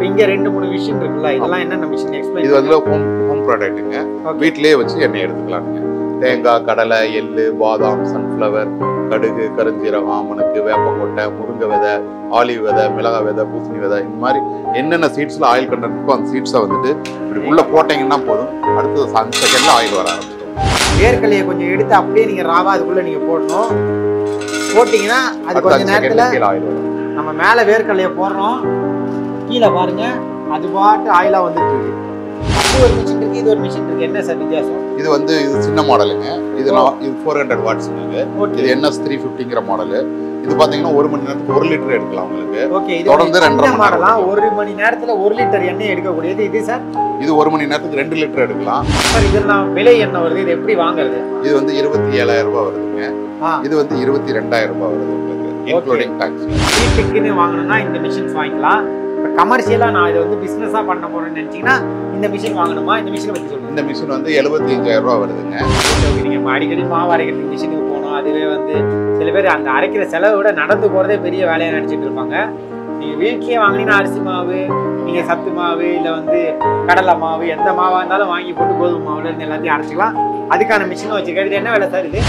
இப்போ இங்க ரெண்டு மூணு மிஷின் இருக்குல்ல இதெல்லாம் என்னென்ன மிஷின் எக்ஸ்பிளைன் இது வந்து ஹோம் ஹோம் ப்ராடக்ட்டுங்க Okay. வீட்டிலேயே வச்சு எண்ணெய் எடுத்துக்கலாம்ங்க தேங்காய் கடலை எள்ளு பாதாம் சன்ஃப்ளவர் கடுகு கருஞ்சீரகம் ஆமணக்கு வேப்பங்கொட்டை முருங்கை விதை ஆலிவ் விதை மிளகாய் விதை பூசணி விதை இந்த மாதிரி என்னென்ன சீட்ஸில் ஆயில் கண்டென்ட் இருக்கோ அந்த சீட்ஸை வந்துட்டு இப்படி உள்ளே போட்டிங்கன்னா போதும் அடுத்தது அஞ்சு செகண்டில் ஆயில் வர ஆரம்பிச்சிடும் வேர்க்கலையை கொஞ்சம் எடுத்து அப்படியே நீங்க ராவா அதுக்குள்ள நீங்க போடணும் போட்டீங்கன்னா அது அடுத்த கொஞ்ச அஞ்சு நேரத்துல செகண்டில் கீழே ஆயில் வரும் நம்ம மேல வேர்க்கலையை போடுறோம் கீழே பாருங்க அது பாட்டு ஆயிலா வந்துட்டு இருக்கு இது ஒரு மிஷின் இருக்கு இது ஒரு மிஷின் இருக்கு என்ன சார் வித்தியாசம் இது வந்து இது சின்ன மாடலுங்க இது நான் இது ஃபோர் ஹண்ட்ரட் வாட்ஸுங்க இது ஓகே என்எஸ் த்ரீ ஃபிஃப்டிங்கிற மாடலு இது பார்த்தீங்கன்னா ஒரு மணி நேரத்துக்கு ஒரு லிட்டர் எடுக்கலாம் உங்களுக்கு ஓகே இது தொடர்ந்து ஒரு ரெண்டரை சின்ன மணி நேரம் மாடலாம் ஒரு மணி நேரத்துல ஒரு லிட்டர் எண்ணெய் எடுக்கக்கூடியது இது சார் இது ஒரு மணி நேரத்துக்கு ரெண்டு லிட்டர் எடுக்கலாம் சார் இதெல்லாம் விலை என்ன வருது இது எப்படி வாங்குறது இது வந்து இருபத்தி ஏழாயிரம் ரூபாய் வருதுங்க ஆ. இது வந்து இருபத்தி ரெண்டாயிரம் ரூபாய் வருது உங்களுக்கு இன்க்ளூடிங் டாக்ஸ் வீட்டுக்குன்னு வாங்கணும்னா இந்த மிஷின்ஸ் வாங்கிக்கலாம் இப்போ கமர்ஷியலாக நான் இதை வந்து பிஸ்னஸாக பண்ண போறேன்னு நினச்சிங்கன்னா இந்த மிஷின் வாங்கணுமா இந்த மிஷினை பற்றி சொல்லுங்க இந்த மிஷின் வந்து எழுபத்தி அஞ்சாயிரம் ரூபாய் வருதுங்க நீங்கள் அடிக்கடி மாவு அரைக்கிறதுக்கு மிஷினுக்கு போகணும் அதுவே வந்து சில பேர் அந்த அரைக்கிற செலவை விட நடந்து போகிறதே பெரிய வேலையாக நினச்சிட்டு இருப்பாங்க நீங்கள் வீட்லயே வாங்கினீங்கன்னா அரிசி மாவு நீங்கள் சத்து மாவு இல்லை வந்து கடலை மாவு எந்த மாவாக இருந்தாலும் வாங்கி போட்டு கோதுமை மாவுல இருந்து எல்லாத்தையும் அரைச்சிக்கலாம் அதுக்கான மிஷினும் வச்சுருக்காரு இது என்ன வேலை சார் இது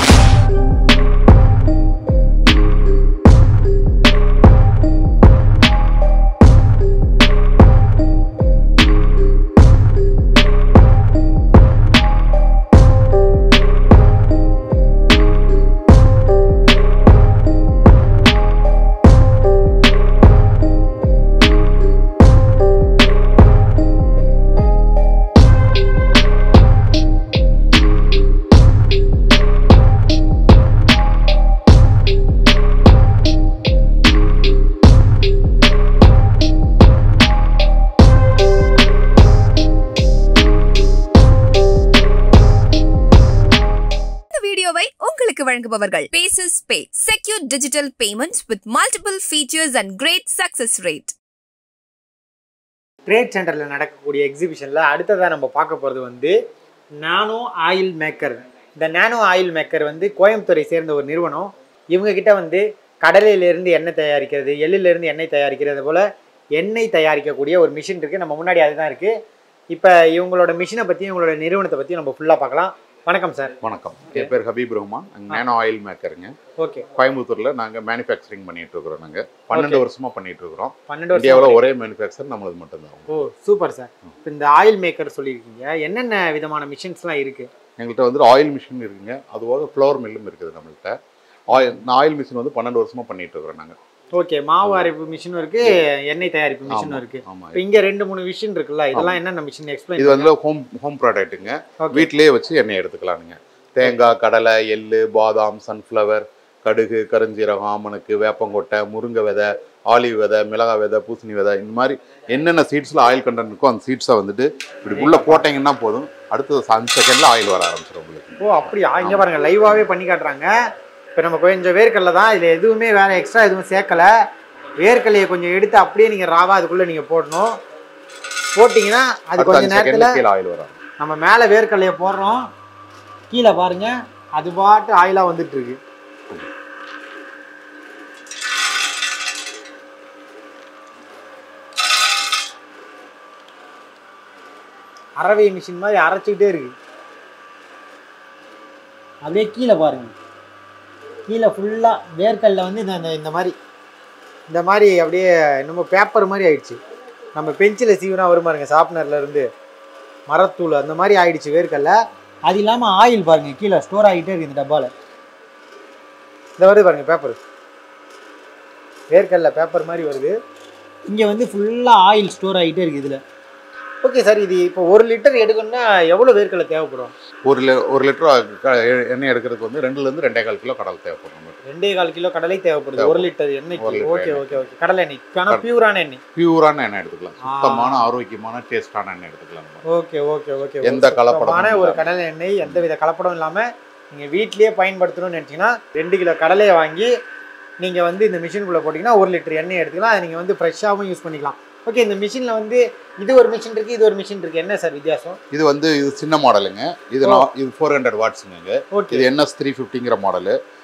இந்த வீடியோவை உங்களுக்கு வழங்குபவர்கள் bases pay secure digital payments with multiple features and great success rate trade சென்டரில் நடக்கக்கூடிய எக்ஸிபிஷனில் அடுத்ததாக நம்ம பார்க்க போகிறது வந்து நானோ ஆயில் மேக்கர் இந்த நானோ ஆயில் மேக்கர் வந்து கோயம்புத்தூரை சேர்ந்த ஒரு நிறுவனம் இவங்க கிட்ட வந்து கடலையிலேருந்து எண்ணெய் தயாரிக்கிறது எள்ளிலேருந்து எண்ணெய் தயாரிக்கிறது போல் எண்ணெய் தயாரிக்கக்கூடிய ஒரு மிஷின் இருக்குது நம்ம முன்னாடி அதுதான் இருக்குது இப்போ இவங்களோட மிஷினை பற்றி இவங்களோட நிறுவனத்தை பற்றி நம்ம ஃபுல்லாக பார்க்கலாம் வணக்கம் சார் வணக்கம் என் பேர் ஹபீப் ரஹ்மான் நாங்கள் நேனோ ஆயில் மேக்கருங்க ஓகே கோயம்புத்தூர்ல நாங்க மேனுஃபேக்சரிங் பண்ணிட்டு இருக்கிறோம் நாங்க பன்னெண்டு வருஷமா பண்ணிட்டு இருக்கிறோம் பன்னெண்டு இந்தியாவுல வருஷம் ஒரே மேனுஃபேக்சர் நம்மளது மட்டும்தான் ஓ சூப்பர் சார் இப்போ இந்த ஆயில் மேக்கர் சொல்லியிருக்கீங்க என்னென்ன விதமான மிஷின்ஸ்லாம் இருக்குது எங்கள்கிட்ட வந்து ஆயில் மிஷின் இருக்குங்க அதுபோக ஃப்ளவர் மில்லும் இருக்குது நம்மள்ட்ட ஆயில் நான் ஆயில் மிஷின் வந்து பன்னெண்டு வருஷமா பண்ணிட்டு இருக்கிறோம் நாங்க ஓகே மாவு அரைப்பு மிஷினும் இருக்கு எண்ணெய் தயாரிப்பு மிஷினும் ஆமா, இருக்கு ஆமா இப்போ இங்க ரெண்டு மூணு மிஷின் இருக்குல்ல இதெல்லாம் என்னென்ன மிஷின் இது எக்ஸ்பிளைன் வந்து ஹோம் ஹோம் ப்ராடக்ட்டுங்க ஓகே வீட்டிலேயே வச்சு எண்ணெய் எடுத்துக்கலாம்ங்க தேங்காய் கடலை எள்ளு பாதாம் சன்ஃப்ளவர் கடுகு கருஞ்சீரகம் ஆமணக்கு வேப்பங்கொட்டை முருங்கை விதை ஆலிவ் விதை மிளகாய் விதை பூசணி விதை இந்த மாதிரி என்னென்ன சீட்ஸில் ஆயில் கண்டென்ட் இருக்கோ அந்த சீட்ஸை வந்துட்டு இப்படி உள்ளே போட்டிங்கன்னா போதும் அடுத்தது அஞ்சு செகண்டில் ஆயில் வர ஆரம்பிச்சிடும் உங்களுக்கு ஓ அப்படியா இங்க பாருங்க லைவாவே பண்ணி காட்டுறாங்க இப்போ நம்ம கொஞ்சம் வேர்க்கடலை தான் இதுல எதுவுமே வேற எக்ஸ்ட்ரா எதுவும் சேர்க்கல வேர்க்கடலையை கொஞ்சம் எடுத்து அப்படியே நீங்க ராவா அதுக்குள்ள நீங்க போடணும் போட்டீங்கன்னா அது அடுத்த கொஞ்ச அஞ்சு நேரத்துல செகண்டில் கீழே ஆயில் வரும் நம்ம மேல வேர்க்கடலையை போடுறோம் கீழே பாருங்க அது பாட்டு ஆயிலா வந்துட்டு இருக்கு அரவை மிஷின் மாதிரி அரைச்சிக்கிட்டே இருக்கு அப்படியே கீழே பாருங்க கீழே ஃபுல்லாக வேர்க்கல்ல வந்து இந்த இந்த- இந்த மாதிரி இந்த மாதிரி அப்படியே நம்ம பேப்பர் மாதிரி ஆயிடுச்சு நம்ம பெஞ்சில் சீவனா வரும் பாருங்க ஷார்ப்னர்ல இருந்து மரத்தூள் அந்த மாதிரி ஆயிடுச்சு வேர்க்கல்ல அது இல்லாமல் ஆயில் பாருங்க கீழே ஸ்டோர் ஆகிட்டே இருக்கு இந்த டப்பாவில் இந்த வருது பாருங்க பேப்பர் வேர்க்கல்ல பேப்பர் மாதிரி வருது இங்கே வந்து ஃபுல்லாக ஆயில் ஸ்டோர் ஆகிட்டே இருக்கு இதில் ஓகே சார் இது இப்போ ஒரு லிட்டர் எடுக்கணும்னா எவ்வளோ வேர்க்கடலை தேவைப்படும் ஒரு லி ஒரு லிட்டர் எண்ணெய் எடுக்கிறதுக்கு வந்து ரெண்டுலேருந்து ரெண்டே கால் கிலோ கடல் தேவைப்படும் நமக்கு ரெண்டே கால் கிலோ கடலை தேவைப்படுது ஒரு லிட்டர் எண்ணெய்க்கு ஒரு லிட்டர் ஓகே எண்ணெய். ஓகே ஓகே கடலை எண்ணெய் ஆனால் பியூரான எண்ணெய் பியூரான எண்ணெய் எடுத்துக்கலாம் ஆ. சுத்தமான ஆரோக்கியமான டேஸ்டான எண்ணெய் எடுத்துக்கலாம் நம்ம. ஓகே ஓகே ஓகே எந்த கலப்படமும் சுத்தமான ஒரு இல்லாம. கடலை எண்ணெய் எந்த வித கலப்படம் இல்லாமல் நீங்கள் வீட்லயே பயன்படுத்தணும்னு நினச்சிங்கன்னா ரெண்டு கிலோ கடலையை வாங்கி நீங்கள் வந்து இந்த மிஷினுக்குள்ளே போட்டிங்கன்னா ஒரு லிட்டர் எண்ணெய் எடுத்துக்கலாம் அதை நீங்கள் வந்து ஃப்ரெஷ்ஷாகவும் யூஸ் பண்ணிக்கலாம் ஓகே இந்த மிஷினில் வந்து இது ஒரு மிஷின் இருக்குது இது ஒரு மிஷின் இருக்குது என்ன சார் வித்தியாசம் இது வந்து இது சின்ன மாடலுங்க இது நான் இது ஃபோர் ஹண்ட்ரட் வாட்ஸுங்க ஓகே இது என்எஸ் த்ரீ ஃபிஃப்டிங்கிற மாடலு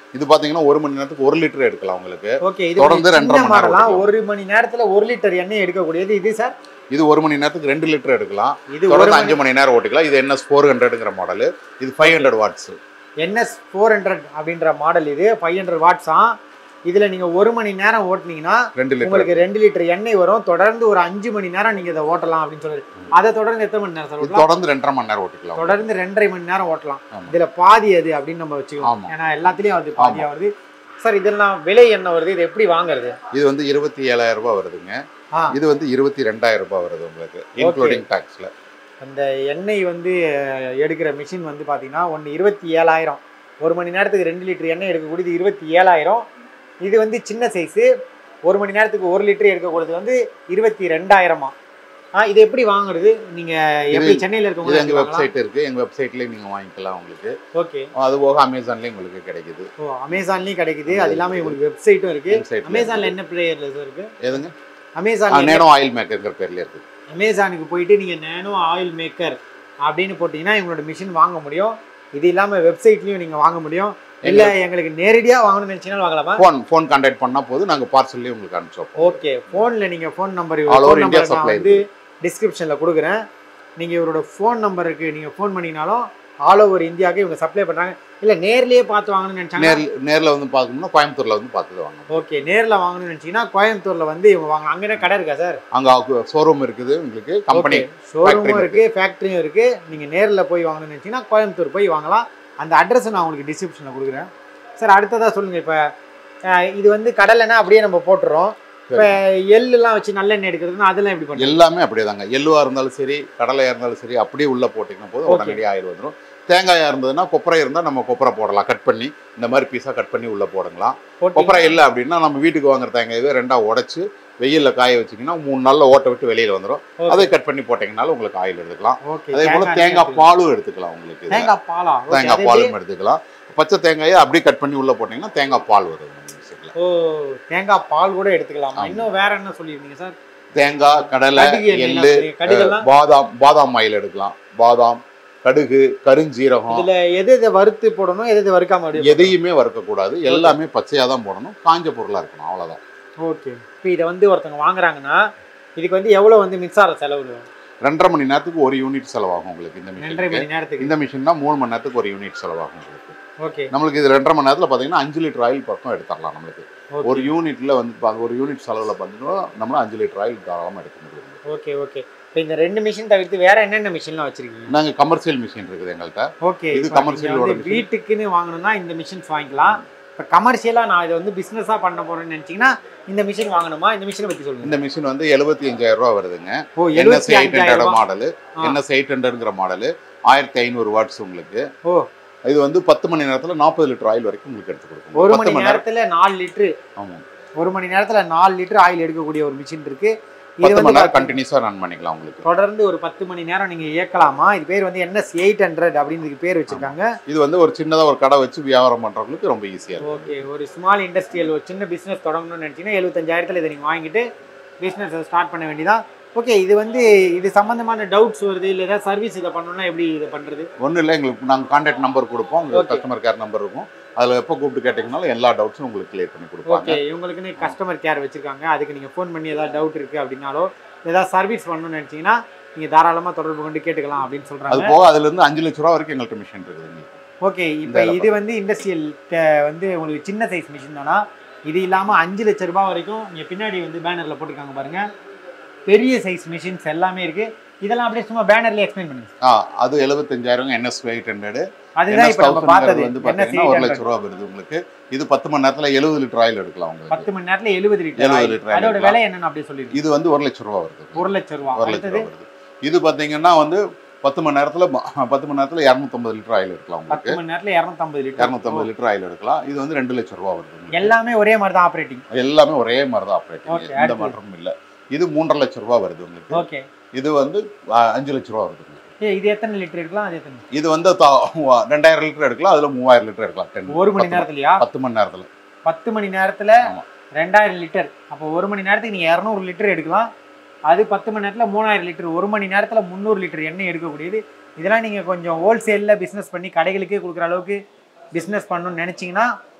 இது பாத்தீங்கன்னா ஒரு மணி நேரத்துக்கு ஒரு லிட்டர் எடுக்கலாம் உங்களுக்கு ஓகே இது தொடர்ந்து ஒரு ரெண்டரை சின்ன மணி நேரம் மாடலாம் ஓட்டிக்கலாம். ஒரு மணி நேரத்துல ஒரு லிட்டர் எண்ணெய் எடுக்கக்கூடியது இது சார் இது ஒரு மணி நேரத்துக்கு ரெண்டு லிட்டர் எடுக்கலாம் இது ஒரு தொடர்ந்து மணி அஞ்சு மணி நேரம் ஓட்டிக்கலாம் இது என்எஸ் ஃபோர் ஹண்ட்ரடுங்கிற மாடல் இது five hundred watts NS four hundred அப்படின்ற மாடல் இது ஃபைவ் ஹண்ட்ரட் வாட்ஸா இதுல நீங்க ஒரு மணி நேரம் ஓட்டுனீங்கன்னா ரெண்டு லிட்டர் உங்களுக்கு ரெண்டு லிட்டர் எண்ணெய் வரும் தொடர்ந்து ஒரு அஞ்சு மணி நேரம் நீங்க இதை ஓட்டலாம் அப்படின்னு சொல்லி அதை தொடர்ந்து எத்தனை மணி நேரம் சார் இது ஓட்டலாம் தொடர்ந்து ரெண்டரை மணி நேரம் ஓட்டிக்கலாம் தொடர்ந்து ரெண்டரை மணி நேரம் ஓட்டலாம் ஆமா. இதுல பாதி அது அப்படின்னு நம்ம வச்சுக்கலாம் ஆமா. ஏன்னா எல்லாத்துலயும் அது பாதியா வருது சார் இதெல்லாம் விலை என்ன வருது இது எப்படி வாங்குறது இது வந்து இருபத்தி ஏழாயிரம் ரூபாய் வருதுங்க ஆ. இது வந்து இருபத்தி ரெண்டாயிரம் ரூபாய் வருது உங்களுக்கு இன்க்ளூடிங் டாக்ஸ்ல அந்த எண்ணெய் வந்து அஹ், எடுக்கிற மிஷின் வந்து பார்த்தீங்கன்னா ஒன்று இருபத்தி ஏழாயிரம் ஒரு மணி நேரத்துக்கு ரெண்டு லிட்டர் எண்ணெய் எடுக்கக்கூடியது இருபத்தி ஏழாயிரம் இது வந்து சின்ன சைஸு ஒரு மணி நேரத்துக்கு ஒரு லிட்டர் எடுக்கக்கூடியது வந்து இருபத்தி ரெண்டாயிரமா ஆ இது எப்படி வாங்குறது நீங்க எப்படி சென்னையில் இது எங்க இருக்கவங்க வெப்சைட் இருக்கு எங்க வெப்சைட்லயும் நீங்க வாங்கிக்கலாம் உங்களுக்கு ஓகே அது போக அமேசான்லயும் உங்களுக்கு கிடைக்குது ஓ அமேசான்லயும் கிடைக்குது அது இல்லாமல் உங்களுக்கு வெப்சைட்டும் இருக்கு வெப்சைட்ல அமேசான்ல என்ன பிளேயர்ல இருக்கு எதுங்க அமேசான் நேனோ ஆயில் மேக்கர்ங்கிற பேர்ல இருக்கு அமேசானுக்கு போயிட்டு நீங்கள் நேனோ ஆயில் மேக்கர் அப்படின்னு போட்டிங்கன்னா எங்களோட மிஷின் வாங்க முடியும் இது இல்லாமல் வெப்சைட்லையும் நீங்கள் வாங்க முடியும் இல்லை எங்களுக்கு நேரடியாக வாங்கணும்னு நினச்சினாலும் வாங்கலாமா ஃபோன் ஃபோன் கான்டாக்ட் பண்ணா போது நாங்க பார்சல்லயும் உங்களுக்கு அனுப்பிச்சோம் ஓகே ஃபோனில் நீங்கள் phone number All over phone India number நான் supply வந்து டிஸ்கிரிப்ஷனில் கொடுக்குறேன் நீங்கள் இவரோட ஃபோன் நம்பருக்கு நீங்கள் ஃபோன் பண்ணிங்கனாலும் ஆல் ஓவர் இந்தியாவுக்கு இவங்க சப்ளை பண்ணுறாங்க இல்லை நேர்லயே பார்த்து வாங்கணும்னு நினச்சாங்க நேர்ல நேர்ல வந்து பார்க்கணும்னா கோயம்புத்தூர்ல வந்து பார்த்துட்டு வாங்க ஓகே நேரில் வாங்கணும்னு நினச்சிங்கன்னா கோயம்புத்தூரில் வந்து இவங்க வாங்க அங்கே கடை இருக்கா சார் அங்க ஷோரூம் இருக்குது உங்களுக்கு கம்பெனி ஷோரூமும் factory இருக்கு ஃபேக்ட்ரியும் இருக்கு நீங்க நேர்ல போய் வாங்கணும்னு நினைச்சீங்கன்னா கோயம்புத்தூர் போய் வாங்கலாம் அந்த அட்ரஸ் நான் உங்களுக்கு டிஸ்கிரிப்ஷனில் கொடுக்குறேன் சார் அடுத்ததா சொல்லுங்க இப்போ இது வந்து கடலைன்னா அப்படியே நம்ம போட்டுறோம் இப்போ எள்ளுலாம் வச்சு நல்லெண்ணெய் எடுக்கிறதுனா அதெல்லாம் எப்படி பண்ணுறது எல்லாமே அப்படியே தாங்க எள்ளுவா இருந்தாலும் சரி கடலையா இருந்தாலும் சரி அப்படியே உள்ள போட்டிங்கன்னா போது Okay. உடனடியாக ஆயில் வந்துடும் தேங்காயா இருந்ததுன்னா கொப்பரை இருந்தால் நம்ம கொப்பரை போடலாம் கட் பண்ணி இந்த மாதிரி பீஸாக கட் பண்ணி உள்ள போடலாம் கொப்பரை இல்லை அப்படின்னா நம்ம வீட்டுக்கு வாங்குற தேங்காயவே ரெண்டா உடைச்சு வெயில்ல காய வச்சிங்கன்னா மூணு நாள்ல ஓட்ட விட்டு வெளியில வந்துடும் அதை கட் பண்ணி போட்டிங்கனாலும் உங்களுக்கு ஆயில் எடுத்துக்கலாம் ஓகே அதே போல தேங்காய் பாலும் எடுத்துக்கலாம் உங்களுக்கு இதுல. தேங்காய் பாலா Okay, தேங்காய் அது பாலும் எடுத்துக்கலாம் பச்சை தேங்காயை அப்படியே கட் பண்ணி உள்ள போட்டிங்கன்னா தேங்காய் பால் வரும் நம்ம மிக்சியில் ஓ தேங்காய் பால் கூட எடுத்துக்கலாம் ஆமா. இன்னும் வேற என்ன சொல்லியிருந்தீங்க சார் தேங்காய் கடலை கடுகு எண்ணெய்லாம் எள்ளு சொல்றீங்க. கடுகெல்லாம் பாதாம் பாதாம் ஆயில் எடுக்கலாம் பாதாம் கடுகு கருஞ்சீரகம் இதுல எது எதை வறுத்து போடணும் எது எது வறுக்காம அப்படியே எதையுமே வறுக்கக்கூடாது எல்லாமே பச்சையா தான் போடணும் காஞ்ச பொருளா இருக்கணும் அவ்வளவுதான் ஓகே இப்போ இதை வந்து ஒருத்தவங்க வாங்குறாங்கன்னா இதுக்கு வந்து எவ்வளவு வந்து மின்சார செலவு ரெண்டரை மணி நேரத்துக்கு ஒரு யூனிட் செலவாகும் உங்களுக்கு இந்த ரெண்டரை மிஷின் மணி நேரத்துக்கு இந்த மிஷின்னா மூணு மணி நேரத்துக்கு ஒரு யூனிட் செலவாகும் உங்களுக்கு ஓகே நம்மளுக்கு இது ரெண்டரை மணி நேரத்துல பாத்தீங்கன்னா அஞ்சு லிட்டர் ஆயில் பக்கம் எடுத்துடலாம் நம்மளுக்கு ஓகே ஒரு யூனிட்ல வந்து பா- ஒரு யூனிட் செலவுல பார்த்தீங்கன்னா நம்ம அஞ்சு லிட்டர் ஆயில் தாராளமா எடுக்க முடியும் ஓகே ஓகே இப்போ இந்த ரெண்டு மிஷின் தவிர்த்து வேற என்னென்ன மிஷின்லாம் வச்சிருக்கீங்க நாங்க கமர்ஷியல் மிஷின் இருக்குது எங்கள்கிட்ட ஓகே இது இப்போ commercial நீங்க ஓட வந்து machine. வீட்டுக்குன்னு வாங்கணும்னா இந்த மிஷின்ஸ் வாங்கிக்கலாம் இப்போ கமர்ஷியலாக நான் இதை வந்து பிஸ்னஸாக பண்ண போறேன்னு நினச்சிங்கன்னா இந்த மிஷின் வாங்கணுமா இந்த மிஷினை பற்றி சொல்லுங்க இந்த மிஷின் வந்து எழுபத்தி அஞ்சாயிரம் ரூபா வருதுங்க ஓ என்எஸ் எழுபத்தி எயிட் அஞ்சாயிரம் ஹண்ட்ரட் ரூபாய். மாடலு ஆ. என்எஸ் எயிட் ஹண்ட்ரட்ங்கிற மாடலு ஆயிரத்தி ஐநூறு வாட்ஸ் உங்களுக்கு ஓ இது வந்து பத்து மணி நேரத்துல நாற்பது லிட்டர் ஆயில் வரைக்கும் உங்களுக்கு எடுத்து கொடுக்கும் ஒரு பத்து மணி மணி நேரம் நேரத்துல நாலு லிட்டரு ஆமா ஒரு மணி நேரத்துல நாலு லிட்டர் ஆயில் எடுக்கக்கூடிய ஒரு மிஷின் இருக்கு இது பத்து மணி வந்து நேரம் கண்டினியூஸா ரன் பண்ணிக்கலாம் உங்களுக்கு தொடர்ந்து ஒரு பத்து மணி நேரம் நீங்க இயக்கலாமா இது பேர் வந்து என்எஸ் எயிட் ஹண்ட்ரட் அப்படின்னு இதுக்கு பேர் வச்சிருக்காங்க இது வந்து ஒரு சின்னதா ஒரு கடை வச்சு வியாபாரம் பண்றவங்களுக்கு ரொம்ப ஈஸியா இருக்கும் ஓகே ஒரு ஸ்மால் இண்டஸ்ட்ரியல் ஒரு சின்ன பிஸ்னஸ் தொடங்கணும்னு நினச்சிங்கன்னா எழுபத்தஞ்சாயிரத்தில் இதை நீங்கள் வாங்கிட்டு பிஸ்னஸ் ஸ்டார்ட் பண்ண வேண்டியதான் ஓகே இது வந்து இது சம்மந்தமான டவுட்ஸ் வருது இல்லை ஏதாவது சர்வீஸ் இதை பண்ணணும்னா எப்படி இதை பண்ணுறது ஒன்றும் இல்லை எங்களுக்கு நாங்கள் கான்டாக்ட் நம்பர் கொடுப்போம் உங்களுக்கு Okay. கஸ்டமர் கேர் நம்பர் இருக்கும் அதில் எப்போ கூப்பிட்டு கேட்டிங்கனாலும் எல்லா டவுட்ஸும் உங்களுக்கு கிளியர் பண்ணி கொடுப்பாங்க ஓகே இவங்களுக்குன்னு கஸ்டமர் கேர் வச்சுருக்காங்க அதுக்கு நீங்கள் ஃபோன் பண்ணி ஏதாவது டவுட் இருக்குது அப்படின்னாலோ ஏதாவது சர்வீஸ் பண்ணணும்னு நினச்சிங்கன்னா நீங்கள் தாராளமாக தொடர்பு கொண்டு கேட்டுக்கலாம் அப்படின்னு அது சொல்கிறாங்க போக அதுல இருந்து அஞ்சு லட்ச ரூபா வரைக்கும் எங்கள்கிட்ட மிஷின் இருக்குது உங்களுக்கு ஓகே இந்த இப்போ வேலை இது வந்து இண்டஸ்ட்ரியல் வந்து உங்களுக்கு சின்ன சைஸ் மிஷின் தானா இது இல்லாமல் அஞ்சு லட்ச ரூபாய் வரைக்கும் இங்கே பின்னாடி வந்து பேனரில் போட்டிருக்காங்க பாருங்க பெரிய சைஸ் மிஷின்ஸ் எல்லாமே இருக்கு இதெல்லாம் அப்படியே சும்மா பேனர்ல எக்ஸ்பிளைன் பண்ணுங்க ஆ அது எழுபத்தஞ்சாயிரம் என்எஸ் எயிட் ஹண்ட்ரட் அதுதான் இப்போ நம்ம பார்த்தது வந்து என்ன பார்த்தீங்கன்னா ஒரு லட்ச ரூபா வருது உங்களுக்கு இது பத்து மணி நேரத்துல எழுபது லிட்டர் ஆயில் எடுக்கலாம் உங்களுக்கு பத்து மணி நேரத்துல எழுபது லிட்டர் 70 ஆயில். லிட்டர் ஆயில் அதோட எடுக்கலாம். விலை என்னன்னு அப்படியே சொல்லிருக்கீங்க இது வந்து ஒரு லட்ச ரூபா வருது ஒரு லட்சம் ரூபா ஒரு லட்ச அடுத்தது ரூபா வருது இது பாத்தீங்கன்னா வந்து பத்து மணி நேரத்துல ப- பத்து மணி நேரத்துல இரநூத்தம்பது லிட்டர் ஆயில் எடுக்கலாம் உங்களுக்கு பத்து மணி நேரத்துல இரநூத்தம்பது லிட்டர் இரநூத்தம்பது லிட்டர் ஆயில் எடுக்கலாம் இது வந்து ரெண்டு லட்ச ரூபா வருது உங்களுக்கு. எல்லாமே ஒரே மாதிரி தான் ஆப்ரேட்டிங் எல்லாமே ஒரே மாதிரி தான் ஆப்ரேட்டிங் Okay, எந்த அடுத்து. மாற்றமும் இல்ல இது மூன்றரை லட்ச ரூபா வருது உங்களுக்கு ஓகே இது வந்து ஆ, அஞ்சு லட்ச ரூபா வருது உங்களுக்கு. ஏ இது எத்தனை லிட்டர் இருக்கலாம் அது எத்தனை இது வந்து தா- ரெண்டாயிரம் லிட்டர் எடுக்கலாம் அதுல மூவாயிரம் லிட்டர் எடுக்கலாம் ten- ஒரு மணி பத்து நேரத்துலயா பத்து மணி நேரத்துல பத்து மணி நேரத்துல ஆமா. ரெண்டாயிரம் லிட்டர் அப்போ ஒரு மணி நேரத்துக்கு நீங்க இரநூறு லிட்டர் எடுக்கலாம் அது பத்து மணி நேரத்துல மூணாயிரம் லிட்டர் ஒரு மணி நேரத்துல முந்நூறு லிட்டர் எண்ணெய் எடுக்கக்கூடியது இதெல்லாம் நீங்க கொஞ்சம் ஹோல்சேல்ல பிசினஸ் பண்ணி கடைகளுக்கே கொடுக்குற அளவுக்கு பிசினஸ் பண்ணணும்னு நினைச்சீங்கன்னா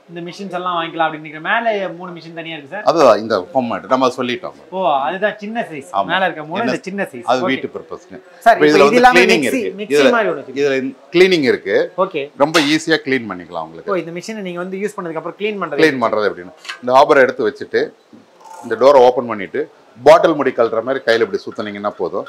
இந்த மிஷின்ஸ் எல்லாம் வாங்கிக்கலாம் அப்படின்னு நினைக்கிறேன் மேலே மூணு மிஷின் தனியா இருக்கு சார் அதுதான் இந்த ஃபார்மேட் நம்ம சொல்லிட்டோம் ஓ அதுதான் சின்ன சைஸ் ஆமா. மேல இருக்க மூணு என்ன- இந்த சின்ன சைஸ் அது வீட்டு பர்பஸ்ங்க சார் இப்ப இதுல இதுல வந்து இல்லாம cleaning மிக்ஸி இருக்கு. மிக்ஸி இதுல- மாதிரி ஒன்று வச்சிருக்கீங்க இதுல கிளீனிங் இருக்கு ஓகே ரொம்ப ஈஸியா க்ளீன் பண்ணிக்கலாம் உங்களுக்கு ஓ இந்த மிஷினை நீங்க வந்து யூஸ் பண்ணதுக்கு அப்புறம் க்ளீன் பண்றது க்ளீன் பண்றது எப்படின்னு இந்த ஆபரை எடுத்து வச்சுட்டு இந்த டோரை ஓப்பன் பண்ணிட்டு பாட்டில் முடி கழுற மாதிரி கையில் இப்படி சுத்தினீங்கன்னா போதும்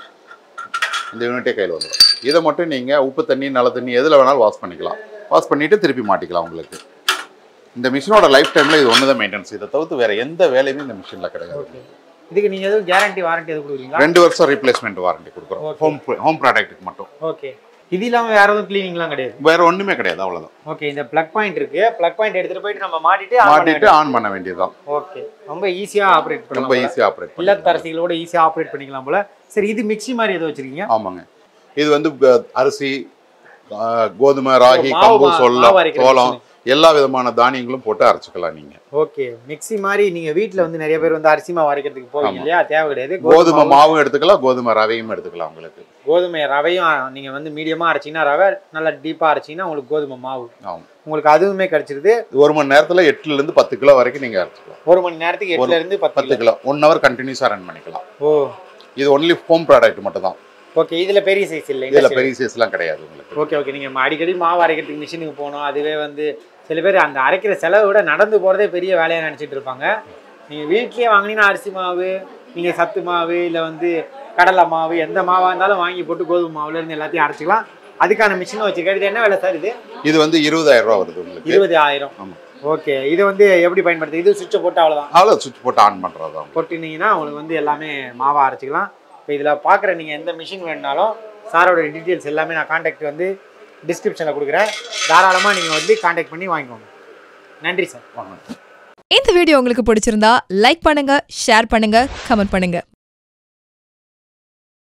இந்த யூனிட்டே கையில் வந்துடும் இதை மட்டும் நீங்க உப்பு தண்ணி நல்ல தண்ணி எதுல வேணாலும் வாஷ் பண்ணிக்கலாம் வாஷ் பண்ணிட்டு திருப்பி மாட்டிக்கலாம் உங்களுக்கு இந்த மிஷினோட லைஃப் டைம்ல இது ஒன்று தான் மெயின்டெனன்ஸ் இதை தவிர்த்து வேற எந்த வேலையுமே இந்த மிஷின்ல கிடையாது இதுக்கு நீங்க எதுவும் கேரண்டி வாரண்டி எதுவும் கொடுக்குறீங்களா ரெண்டு வருஷம் ரீப்ளேஸ்மெண்ட் வாரண்டி கொடுக்குறோம் Okay. ஹோம் ஹோம் ப்ராடக்ட்டுக்கு மட்டும் ஓகே இது இல்லாம வேற எதுவும் க்ளீனிங்லாம் கிடையாது வேற ஒண்ணுமே கிடையாது அவ்வளவுதான் ஓகே இந்த ப்ளக் பாயிண்ட் இருக்கு ப்ளக் பாயிண்ட் எடுத்துட்டு போயிட்டு நம்ம மாட்டிட்டு மாட்டிட்டு ஆன் பண்ண வேண்டியதுதான் ஓகே ரொம்ப ஈஸியா ஆப்ரேட் ரொம்ப பண்ணலாம் ஈஸியா ஆப்ரேட் பண்ணலாம் இல்லத்தரசிகளோட ஈஸியா ஆப்ரேட் பண்ணிக்கலாம் போல சரி இது மிக்ஸி மாதிரி எதுவும் வச்சிருக்கீங்க ஆமாங்க இது வந்து அஹ், அரிசி அஹ், கோதுமை ராகி ஓ, மாவு கம்பு மா- சொல்லம் மாவு அரைக்கிற சோளம் எல்லா விதமான தானியங்களும் போட்டு அரைச்சுக்கலாம் நீங்க ஓகே மிக்ஸி மாதிரி நீங்க வீட்ல வந்து நிறைய பேர் வந்து அரிசி மாவு அரைக்கிறதுக்கு போவீங்க ஆமா. இல்லையா தேவை கிடையாது கோதுமை மாவும் எடுத்துக்கலாம் கோதுமை ரவையும் எடுத்துக்கலாம் உங்களுக்கு கோதுமை ரவையும் நீங்க வந்து மீடியமா அரைச்சீங்கன்னா ரவை நல்லா டீப்பா அரைச்சீங்கன்னா உங்களுக்கு கோதுமை மாவு ஆமா உங்களுக்கு அதுவுமே கிடைச்சிருது ஒரு மணி நேரத்துல எட்டுல இருந்து பத்து கிலோ வரைக்கும் நீங்க அரைச்சிக்கலாம் ஒரு மணி நேரத்துக்கு எட்டுல இருந்து பத்து பத்து கிலோ ஒன் ஹவர் கண்டினியூஸா ரன் பண்ணிக்கலாம் ஓ இது ஒன்லி ஹோம் ப்ராடக்ட் மட்டும் தான் ஓகே இதுல பெரிய சைஸ் இல்லை இதுல பெரிய சைஸ்லாம் கிடையாது உங்களுக்கு ஓகே ஓகே நீங்க அடிக்கடி மாவு அரைக்கிறதுக்கு மிஷினுக்கு போகணும் அதுவே வந்து சில பேர் அந்த அரைக்கிற செலவை விட நடந்து போறதே பெரிய வேலையா நினைச்சிட்டு இருப்பாங்க நீங்க வீட்லயே வாங்கினீங்கன்னா அரிசி மாவு நீங்க சத்து மாவு இல்ல வந்து கடலை மாவு எந்த மாவா இருந்தாலும் வாங்கி போட்டு கோதுமை மாவுல இருந்து எல்லாத்தையும் அரைச்சிக்கலாம் அதுக்கான மிஷினும் வச்சிருக்காரு இது என்ன வேலை சார் இது இது வந்து இருபதாயிரம் ரூபா வருது உங்களுக்கு இருபது ஆயிரம் ஆமா. ஓகே இது வந்து எப்படி பயன்படுத்து இது சுவிட்சை போட்டு அவ்வளவுதான் அவ்வளோ சுவிட்ச் போட்டு ஆன் பண்றது தான் போட்டுனீங்கன்னா உங்களுக்கு வந்து எல்லாமே மாவா அரைச்சிக்கலாம் இப்போ இதில் பார்க்குற நீங்கள் எந்த மிஷின் வேணுனாலும் சாரோட டீட்டெயில்ஸ் எல்லாமே நான் காண்டாக்ட் வந்து டிஸ்கிரிப்ஷனில் கொடுக்குறேன் தாராளமாக நீங்கள் வந்து காண்டாக்ட் பண்ணி வாங்கிக்கோங்க நன்றி சார் வாங்க இந்த வீடியோ உங்களுக்கு பிடிச்சிருந்தா லைக் பண்ணுங்க ஷேர் பண்ணுங்க கமெண்ட் பண்ணுங்க